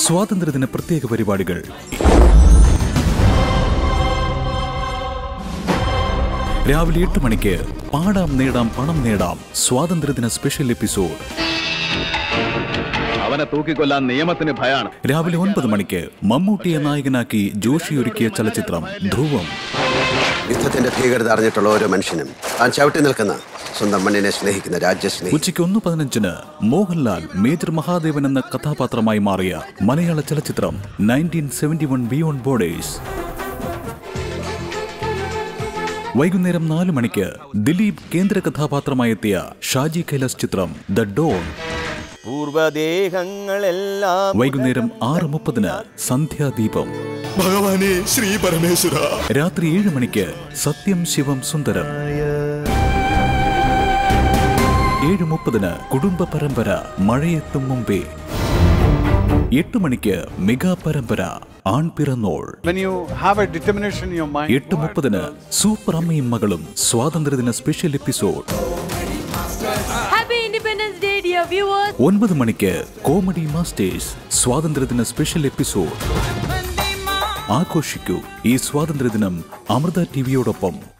സ്വാതന്ത്ര്യദിന പ്രത്യേക പരിപാടികൾ രാവിലെ എട്ട് മണിക്ക് പാടാം നേടാം പണം നേടാം സ്വാതന്ത്ര്യദിന സ്പെഷ്യൽ എപ്പിസോഡ് അവനെ തൂക്കിക്കൊല്ലാൻ നിയമത്തിന് ഭയാണ് രാവിലെ ഒൻപത് മണിക്ക് മമ്മൂട്ടിയെ നായകനാക്കി ജോഷി ഒരുക്കിയ ചലച്ചിത്രം ധ്രുവം യുദ്ധത്തിന്റെ ഭീകരത അറിഞ്ഞിട്ടുള്ള ഓരോ മനുഷ്യനും താൻ ചവിട്ടി നിൽക്കുന്ന സ്വന്തം മണ്ണിനെ സ്നേഹിക്കുന്ന രാജ്യസ്നേഹി ഉച്ചയ്ക്ക് ഒന്ന് പതിനഞ്ചിന് മോഹൻലാൽ മേജർ മഹാദേവൻ എന്ന കഥാപാത്രമായി മാറിയ മലയാള ചലച്ചിത്രം nineteen seventy one beyond borders വൈകുന്നേരം നാല് മണിക്ക് ദിലീപ് കേന്ദ്ര കഥാപാത്രമായി എത്തിയ ഷാജി കൈലാസ് ചിത്രം ദ ഡോൺ പൂർവദേഹങ്ങളെല്ലാം വൈകുന്നേരം ആറ് മുപ്പതിന് സന്ധ്യാദീപം ഭഗവാനെ ശ്രീ പരമേശ്വര രാത്രി ഏഴ് മണിക്ക് സത്യം ശിവം സുന്ദരം ഏഴ് മുപ്പതിന് കുടുംബ പരമ്പര മഴയെത്തും മുമ്പേ എട്ട് മണിക്ക് മെഗാ പരമ്പര ആൺ പിറന്നോൾ When you have a determination in your mind, എട്ട് മുപ്പതിന് സൂപ്പർ അമ്മയും മകളും സ്വാതന്ത്ര്യദിന special episode Happy Independence Day, dear viewers. ഒൻപത് മണിക്ക് കോമഡി മാസ്റ്റേഴ്സ് സ്വാതന്ത്ര്യദിന സ്പെഷ്യൽ എപ്പിസോഡ് ആഘോഷിക്കൂ ഈ സ്വാതന്ത്ര്യദിനം അമൃത ടിവിയോടൊപ്പം